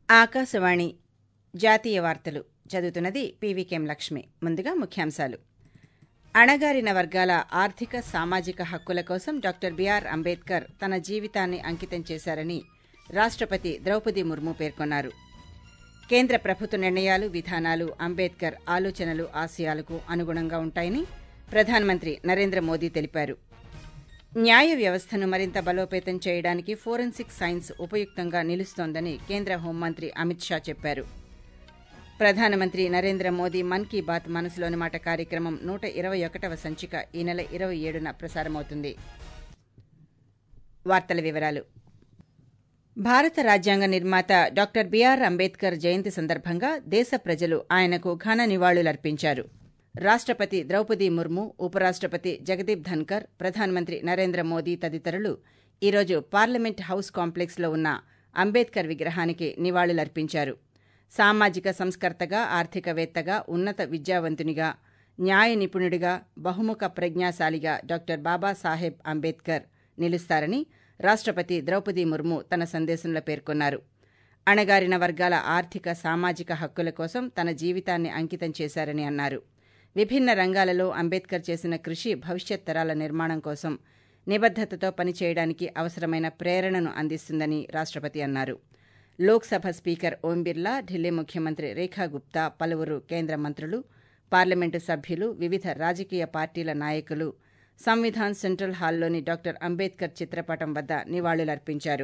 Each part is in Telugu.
ఆకాశవాణి జాతీయ వార్తలు చదువుతున్నది పీవీకేం లక్ష్మి ముందుగా ముఖ్యాంశాలు అణగారిన వర్గాల ఆర్థిక సామాజిక హక్కుల కోసం డాక్టర్ బీఆర్ అంబేద్కర్ తన జీవితాన్ని అంకితం చేశారని రాష్టపతి ద్రౌపది ముర్ము పేర్కొన్నారు కేంద్ర ప్రభుత్వ నిర్ణయాలు విధానాలు అంబేద్కర్ ఆలోచనలు ఆశయాలకు అనుగుణంగా ఉంటాయని ప్రధానమంత్రి నరేంద్ర మోదీ తెలిపారు న్యాయ వ్యవస్థను మరింత బలోపేతం చేయడానికి ఫోరెన్సిక్ సైన్స్ ఉపయుక్తంగా నిలుస్తోందని కేంద్ర హోంమంత్రి అమిత్ షా చెప్పారు ప్రధానమంత్రి నరేంద్ర మోదీ మన్ కీ బాత్ మనసులోని మాట కార్యక్రమం నూట ఇరవై ఒకటవ సంచిక ఈ నెల ఇరవై ఏడున ప్రసారమవుతుంది వార్తల వివరాలు భారత రాజ్యాంగ నిర్మాత డాక్టర్ బీఆర్ అంబేద్కర్ జయంతి సందర్భంగా దేశ ప్రజలు ఆయనకు ఘన నివాళులర్పించారు రాష్టపతి ద్రౌపది ముర్ము ఉపరాష్టపతి జగదీప్ ధన్కర్ ప్రధానమంత్రి నరేంద్ర మోదీ తదితరులు ఈరోజు పార్లమెంట్ హౌస్ కాంప్లెక్స్లో ఉన్న అంబేద్కర్ విగ్రహానికి నివాళులర్పించారు సామాజిక సంస్కర్తగా ఆర్థికవేత్తగా ఉన్నత విద్యావంతునిగా న్యాయ నిపుణుడిగా బహుముఖ ప్రజ్ఞాశాలిగా డాక్టర్ బాబాసాహెబ్ అంబేద్కర్ నిలుస్తారని రాష్టపతి ద్రౌపది ముర్ము తన సందేశంలో పేర్కొన్నారు అణగారిన వర్గాల ఆర్థిక సామాజిక హక్కుల కోసం తన జీవితాన్ని అంకితం చేశారని అన్నారు విభిన్న రంగాలలో అంబేద్కర్ చేసిన కృషి భవిష్యత్ తరాల నిర్మాణం కోసం నిబద్దతతో పనిచేయడానికి అవసరమైన ప్రేరణను అందిస్తుందని రాష్టపతి అన్నారు లోక్సభ స్పీకర్ ఓం బిర్లా ఢిల్లీ ముఖ్యమంత్రి రేఖా గుప్తా పలువురు కేంద్ర మంత్రులు పార్లమెంటు సభ్యులు వివిధ రాజకీయ పార్టీల నాయకులు సంవిధాన్ సెంట్రల్ హాల్లోని డాక్టర్ అంబేద్కర్ చిత్రపటం వద్ద నివాళులర్పించారు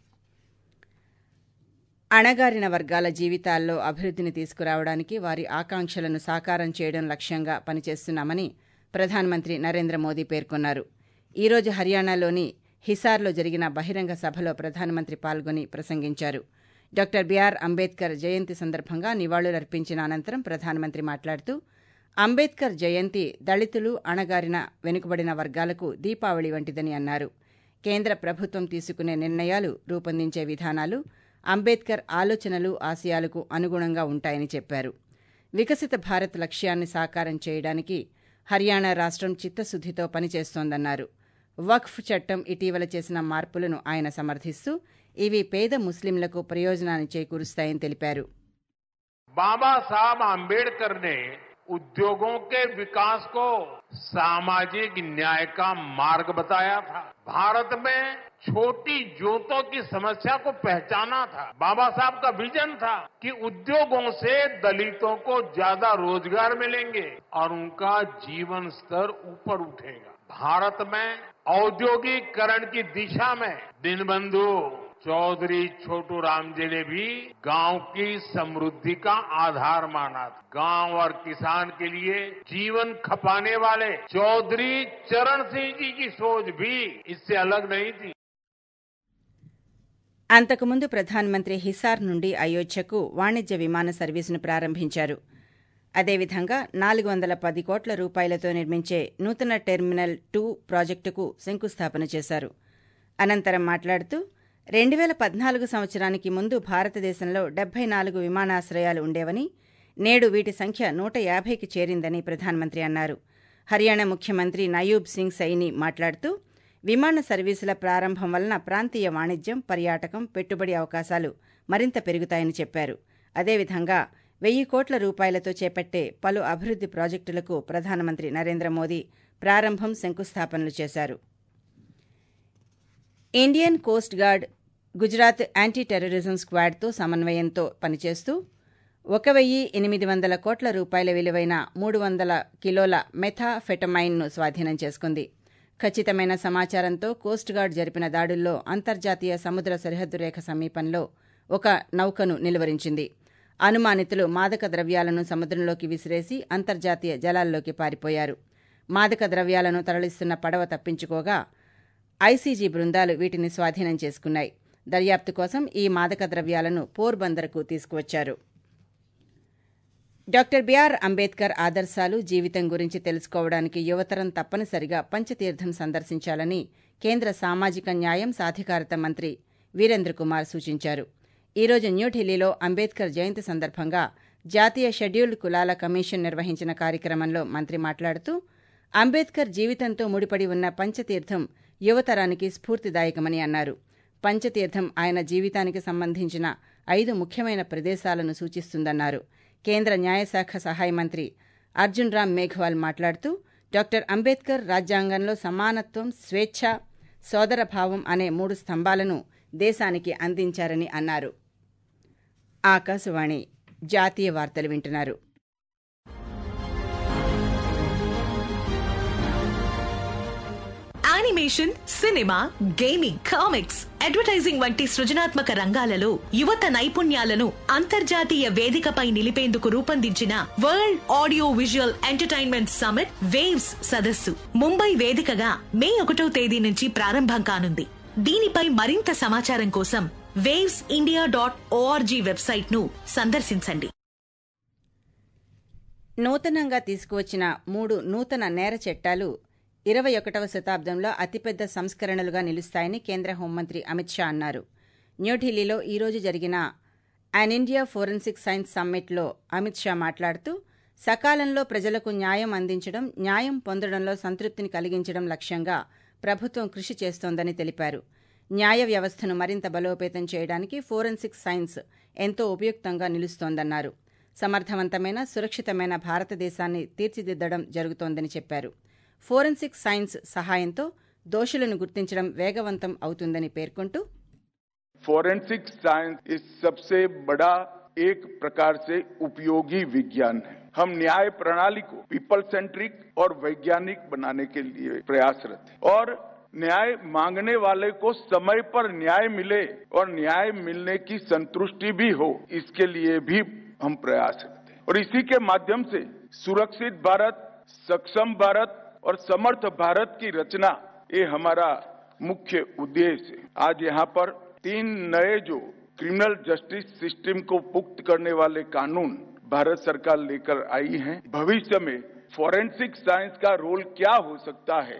అణగారిన వర్గాల జీవితాల్లో అభివృద్ధిని తీసుకురావడానికి వారి ఆకాంక్షలను సాకారం చేయడం లక్ష్యంగా పనిచేస్తున్నామని ప్రధానమంత్రి నరేంద్ర మోదీ పేర్కొన్నారు ఈ రోజు హర్యానాలోని హిసార్లో జరిగిన బహిరంగ సభలో ప్రధానమంత్రి పాల్గొని ప్రసంగించారు డాక్టర్ బీఆర్ అంబేద్కర్ జయంతి సందర్భంగా నివాళులర్పించిన అనంతరం ప్రధానమంత్రి మాట్లాడుతూ అంబేద్కర్ జయంతి దళితులు అణగారిన వెనుకబడిన వర్గాలకు దీపావళి వంటిదని అన్నారు కేంద్ర ప్రభుత్వం తీసుకునే నిర్ణయాలు రూపొందించే విధానాలు అంబేద్కర్ ఆలోచనలు ఆశయాలకు అనుగుణంగా ఉంటాయని చెప్పారు వికసిత భారత్ లక్ష్యాన్ని సాకారం చేయడానికి హర్యానా రాష్టం చిత్తశుద్దితో పనిచేస్తోందన్నారు వక్ఫ్ చట్టం ఇటీవల చేసిన మార్పులను ఆయన సమర్థిస్తూ ఇవి పేద ముస్లింలకు ప్రయోజనాన్ని చేకూరుస్తాయని తెలిపారు बाबा साहब आम्बेडकर ने उद्योगों के विकास को सामाजिक न्याय का मार्ग बताया था भारत में छोटी जोतों की समस्या को पहचाना था बाबा साहब का विजन था कि उद्योगों से दलितों को ज्यादा रोजगार मिलेंगे और उनका जीवन स्तर ऊपर उठेगा भारत में औद्योगिकरण की दिशा में दीनबंधु चौधरी छोटू राम जी ने भी गांव की समृद्धि का आधार माना था गांव और किसान के लिए जीवन खपाने वाले चौधरी चरण सिंह जी की सोच भी इससे अलग नहीं थी అంతకుముందు ప్రధానమంత్రి హిసార్ నుండి అయోధ్యకు వాణిజ్య విమాన సర్వీసును ప్రారంభించారు అదేవిధంగా నాలుగు వందల పది కోట్ల రూపాయలతో నిర్మించే నూతన టెర్మినల్ టూ ప్రాజెక్టుకు శంకుస్థాపన చేశారు అనంతరం మాట్లాడుతూ రెండు వేల పద్నాలుగు సంవత్సరానికి ముందు భారతదేశంలో డెబ్బై నాలుగు విమానాశ్రయాలు ఉండేవని నేడు వీటి సంఖ్య నూట యాభైకి చేరిందని ప్రధానమంత్రి అన్నారు హర్యానా ముఖ్యమంత్రి నయూబ్ సింగ్ సైని మాట్లాడుతూ విమాన సర్వీసుల ప్రారంభం వలన ప్రాంతీయ వాణిజ్యం పర్యాటకం పెట్టుబడి అవకాశాలు మరింత పెరుగుతాయని చెప్పారు అదేవిధంగా వెయ్యి కోట్ల రూపాయలతో చేపట్టే పలు అభివృద్ది ప్రాజెక్టులకు ప్రధానమంత్రి నరేంద్ర మోదీ ప్రారంభం శంకుస్థాపనలు చేశారు Indian coast guard Gujarat anti terrorism స్క్వాడ్తో సమన్వయంతో పనిచేస్తూ ఒక వెయ్యి ఎనిమిది వందల కోట్ల రూపాయల విలువైన మూడు వందల కిలోల మెథాఫెటమైన్ను స్వాధీనం చేసుకుంది ఖచ్చితమైన సమాచారంతో కోస్ట్ గార్డ్ జరిపిన దాడుల్లో అంతర్జాతీయ సముద్ర సరిహద్దు రేఖ సమీపంలో ఒక నౌకను నిలువరించింది అనుమానితులు మాదక ద్రవ్యాలను సముద్రంలోకి విసిరేసి అంతర్జాతీయ జలాల్లోకి పారిపోయారు మాదక ద్రవ్యాలను తరలిస్తున్న పడవ తప్పించుకోగా ఐసీజీ బృందాలు వీటిని స్వాధీనం చేసుకున్నాయి దర్యాప్తు కోసం ఈ మాదక ద్రవ్యాలను పోర్బందర్కు తీసుకువచ్చారు డాక్టర్ బీఆర్ అంబేద్కర్ ఆదర్శాలు జీవితం గురించి తెలుసుకోవడానికి యువతరం తప్పనిసరిగా పంచతీర్థం సందర్శించాలని కేంద్ర సామాజిక న్యాయం సాధికారత మంత్రి వీరేంద్ర కుమార్ సూచించారు ఈ రోజు న్యూఢిల్లీలో అంబేద్కర్ జయంతి సందర్భంగా జాతీయ షెడ్యూల్డ్ కులాల కమిషన్ నిర్వహించిన కార్యక్రమంలో మంత్రి మాట్లాడుతూ అంబేద్కర్ జీవితంతో ముడిపడి ఉన్న పంచతీర్థం యువతరానికి స్ఫూర్తిదాయకమని అన్నారు పంచతీర్థం ఆయన జీవితానికి సంబంధించిన ఐదు ముఖ్యమైన ప్రదేశాలను సూచిస్తుందన్నారు కేంద్ర న్యాయశాఖ సహాయ మంత్రి అర్జున్ రామ్ మేఘ్వాల్ మాట్లాడుతూ డాక్టర్ అంబేద్కర్ రాజ్యాంగంలో సమానత్వం స్వేచ్ఛ సోదరభావం అనే మూడు స్తంభాలను దేశానికి అందించారని అన్నారు ఆకాశవాణి జాతీయ వార్తలు వింటున్నారు animation cinema gaming comics advertising వంటి సృజనాత్మక రంగాలలో యువత నైపుణ్యాలను అంతర్జాతీయ వేదికపై నిలిపేందుకు రూపొందించిన world audio visual entertainment summit వేవ్స్ సదస్సు ముంబై వేదికగా మే ఒకటో తేదీ నుంచి ప్రారంభం కానుంది దీనిపై మరింత సమాచారం కోసం వేవ్స్ ఇండియా డాట్ ఓఆర్జీ వెబ్సైట్ ను సందర్శించండి నూతనంగా తీసుకువచ్చిన మూడు నూతన నేర చట్టాలు ఇరవై ఒకటవ శతాబ్దంలో అతిపెద్ద సంస్కరణలుగా నిలుస్తాయని కేంద్ర హోంమంత్రి అమిత్ షా అన్నారు న్యూఢిల్లీలో ఈరోజు జరిగిన అన్ ఇండియా ఫోరెన్సిక్ సైన్స్ సమ్మిట్లో అమిత్ షా మాట్లాడుతూ సకాలంలో ప్రజలకు న్యాయం అందించడం న్యాయం పొందడంలో సంతృప్తిని కలిగించడం లక్ష్యంగా ప్రభుత్వం కృషి చేస్తోందని తెలిపారు న్యాయ వ్యవస్థను మరింత బలోపేతం చేయడానికి ఫోరెన్సిక్ సైన్స్ ఎంతో ఉపయుక్తంగా నిలుస్తోందన్నారు సమర్థవంతమైన సురక్షితమైన భారతదేశాన్ని తీర్చిదిద్దడం జరుగుతోందని చెప్పారు ఫోరెన్సిక్ సైన్స్ సహాయంతో దోషులను గుర్తించడం వేగవంతం అవుతుందని పేర్కొంటూ फोरेंसिक साइंस इस सबसे बड़ा एक प्रकार से उपयोगी विज्ञान है हम न्याय प्रणाली को पीपल सेंट्रिक और वैज्ञानिक बनाने के लिए प्रयासरत हैं और न्याय मांगने वाले को समय पर न्याय मिले और न्याय मिलने की संतुष्टि भी हो इसके लिए भी हम प्रयासरत हैं और इसी के माध्यम से सुरक्षित भारत सक्षम भारत और समर्थ भारत की रचना ये हमारा मुख्य उद्देश्य है आज यहाँ पर तीन नए जो क्रिमिनल जस्टिस सिस्टम को पुख्त करने वाले कानून भारत सरकार लेकर आई है भविष्य में फॉरेंसिक साइंस का रोल क्या हो सकता है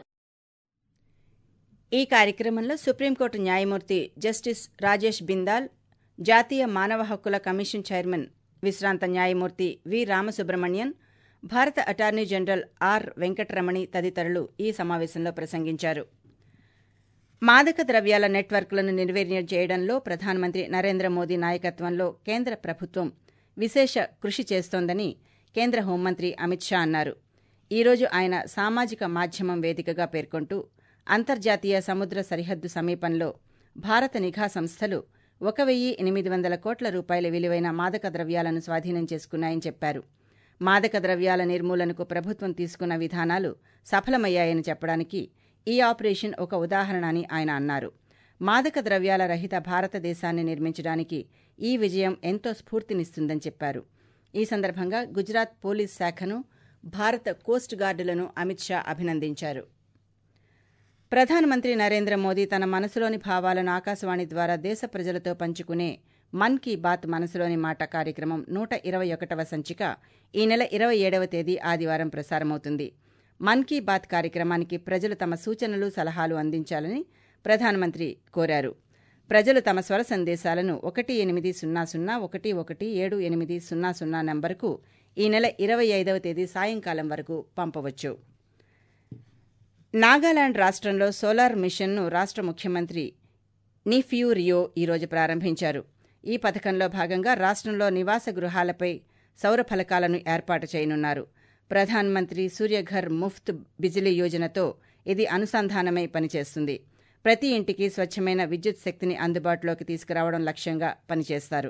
ఈ కార్యక్రమంలో సుప్రీంకోర్టు న్యాయమూర్తి జస్టిస్ రాజేష్ బిందాల్ జాతీయ మానవ హక్కుల కమిషన్ చైర్మన్ విశ్రాంత న్యాయమూర్తి వి రామసుబ్రహ్మణ్యన్ భారత అటార్నీ జనరల్ ఆర్ వెంకటరమణి తదితరులు ఈ సమావేశంలో ప్రసంగించారు మాదక ద్రవ్యాల నెట్వర్క్లను నిర్వీర్యం చేయడంలో ప్రధానమంత్రి నరేంద్ర మోదీ నాయకత్వంలో కేంద్ర ప్రభుత్వం విశేష కృషి చేస్తోందని కేంద్ర హోంమంత్రి అమిత్ షా అన్నారు ఈరోజు ఆయన సామాజిక మాధ్యమం వేదికగా పేర్కొంటూ అంతర్జాతీయ సముద్ర సరిహద్దు సమీపంలో భారత నిఘా సంస్థలు ఒక వెయ్యి ఎనిమిది వందల కోట్ల రూపాయల విలువైన మాదక ద్రవ్యాలను స్వాధీనం చేసుకున్నాయని చెప్పారు మాదక ద్రవ్యాల నిర్మూలనకు ప్రభుత్వం తీసుకున్న విధానాలు సఫలమయ్యాయని చెప్పడానికి ఈ ఆపరేషన్ ఒక ఉదాహరణ అని ఆయన అన్నారు మాదక ద్రవ్యాల రహిత భారతదేశాన్ని నిర్మించడానికి ఈ విజయం ఎంతో స్ఫూర్తినిస్తుందని చెప్పారు ఈ సందర్భంగా గుజరాత్ పోలీస్ శాఖను భారత కోస్ట్ గార్డులను అమిత్ షా అభినందించారు ప్రధానమంత్రి నరేంద్ర మోదీ తన మనసులోని భావాలను ఆకాశవాణి ద్వారా దేశ ప్రజలతో పంచుకునే మన్ కీ బాత్ మనసులోని మాట కార్యక్రమం నూట ఇరవై ఒకటవ సంచిక ఈ నెల ఇరవై ఏడవ తేదీ ఆదివారం ప్రసారమవుతుంది మన్ కీ బాత్ కార్యక్రమానికి ప్రజలు తమ సూచనలు సలహాలు అందించాలని ప్రధానమంత్రి కోరారు ప్రజలు తమ స్వర సందేశాలను ఒకటి ఎనిమిది సున్నా సున్నా ఒకటి ఒకటి ఏడు ఎనిమిది సున్నా సున్నా నంబరుకు ఈ నెల ఇరవై ఐదవ తేదీ సాయంకాలం వరకు పంపవచ్చు నాగాలాండ్ రాష్ట్రంలో సోలార్ మిషన్ను రాష్ట్ర ముఖ్యమంత్రి నిఫ్యూ రియో ఈరోజు ప్రారంభించారు ఈ పథకంలో భాగంగా రాష్ట్రంలో నివాస గృహాలపై సౌర ఫలకాలను ఏర్పాటు చేయనున్నారు ప్రధాన్ మంత్రి సూర్యఘర్ ముఫ్త్ బిజిలీ యోజనతో ఇది అనుసంధానమై పనిచేస్తుంది ప్రతి ఇంటికి స్వచ్ఛమైన విద్యుత్ శక్తిని అందుబాటులోకి తీసుకురావడం లక్ష్యంగా పనిచేస్తారు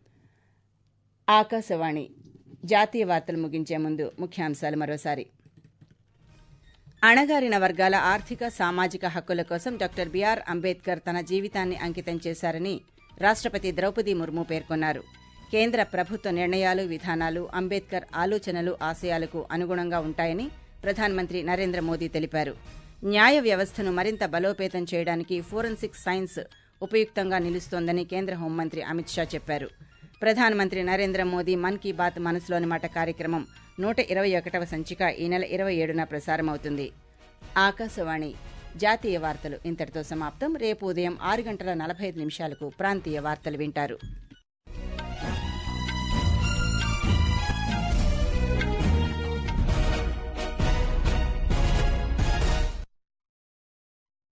ఆకాశవాణి జాతీయ వార్తలు ముగించే ముందు ముఖ్యాంశాలు మరోసారి అణగారిన వర్గాల ఆర్థిక సామాజిక హక్కుల కోసం డాక్టర్ బిఆర్ అంబేద్కర్ తన జీవితాన్ని అంకితం చేశారని రాష్ట్రపతి ద్రౌపది ముర్ము పేర్కొన్నారు కేంద్ర ప్రభుత్వ నిర్ణయాలు విధానాలు అంబేద్కర్ ఆలోచనలు ఆశయాలకు అనుగుణంగా ఉంటాయని ప్రధానమంత్రి నరేంద్ర మోదీ తెలిపారు న్యాయ వ్యవస్థను మరింత బలోపేతం చేయడానికి ఫోరెన్సిక్ సైన్స్ ఉపయుక్తంగా నిలుస్తోందని కేంద్ర హోంమంత్రి అమిత్ షా చెప్పారు ప్రధానమంత్రి నరేంద్ర మోదీ మన్ కీ బాత్ మనసులోని మాట కార్యక్రమం నూట ఇరవై ఒకటవ సంచిక ఈ నెల ఇరవై ఏడున ప్రసారమవుతుంది ఆకాశవాణి జాతీయ వార్తలు ఇంతటితో సమాప్తం రేపు ఉదయం ఆరు గంటల నలభై ఐదు నిమిషాలకు ప్రాంతీయ వార్తలు వింటారు